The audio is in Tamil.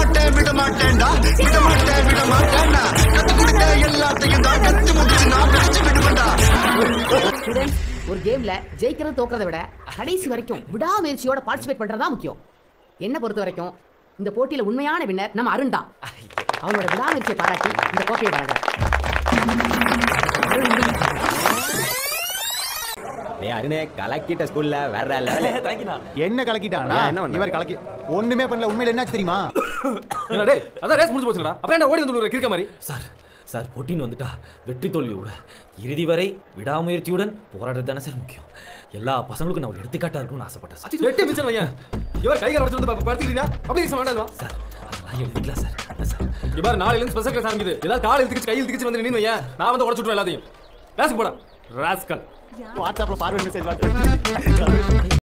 மாட்டேன் விட மாட்டேன்டா விட மாட்டேன் விட மாட்டேன்டா கத்து கொடுத்த எல்லாத்தையும் தான் கத்து முடிச்சு நான் பிடிச்சு விடுவேன்டா ஸ்டூடெண்ட்ஸ் ஒரு கேம்ல ஜெயிக்கிறது தோக்கிறத விட கடைசி வரைக்கும் விடாமுயற்சியோட பார்ட்டிசிபேட் பண்றதா முக்கியம் என்ன பொறுத்த வரைக்கும் இந்த போட்டியில உண்மையான வின்னர் நம்ம அருண் தான் அவனோட விடாமுயற்சியை பாராட்டி இந்த கோப்பையை வழங்க டேய் அருணே கலக்கிட்ட ஸ்கூல்ல வேற லெவல் என்ன கலக்கிட்டானா என்ன பண்ண? இவர் கலக்கி ஒண்ணுமே பண்ணல உண்மையில என்ன தெரியுமா என்னடா டேய் அதான் ரேஸ் முடிஞ்சு போச்சுடா அப்புறம் என்ன ஓடி வந்து ஒரு கிறுக்க மாதிரி சார் சார் போட்டின்னு வந்துட்டா வெற்றி தோல்வியோட இறுதி வரை விடாமுயற்சியுடன் போராடுறது தானே சார் முக்கியம் எல்லா பசங்களுக்கும் நான் ஒரு எடுத்துக்காட்டா இருக்கும்னு ஆசைப்பட்டேன் சார் வெட்டி மிச்சம் வையன் இவர் கைகளை வச்சு வந்து படுத்துக்கிட்டீங்க அப்படி வேண்டாம் சார் அதெல்லாம் எழுதிக்கலாம் சார் என்ன சார் இவர் நாளையில இருந்து ஸ்பெஷல் கிளாஸ் ஆரம்பிக்குது ஏதாவது கால் எழுத்துக்கிச்சு கையில் திக்கிச்சு வந்து நின்னு வையன் நான் வந்து உடச்சு விட்டுருவேன் எல்லாத்தையும் கிளாஸுக்கு போடா ராஸ்கல் வாட்ஸ்அப்ல பார்வை மெசேஜ்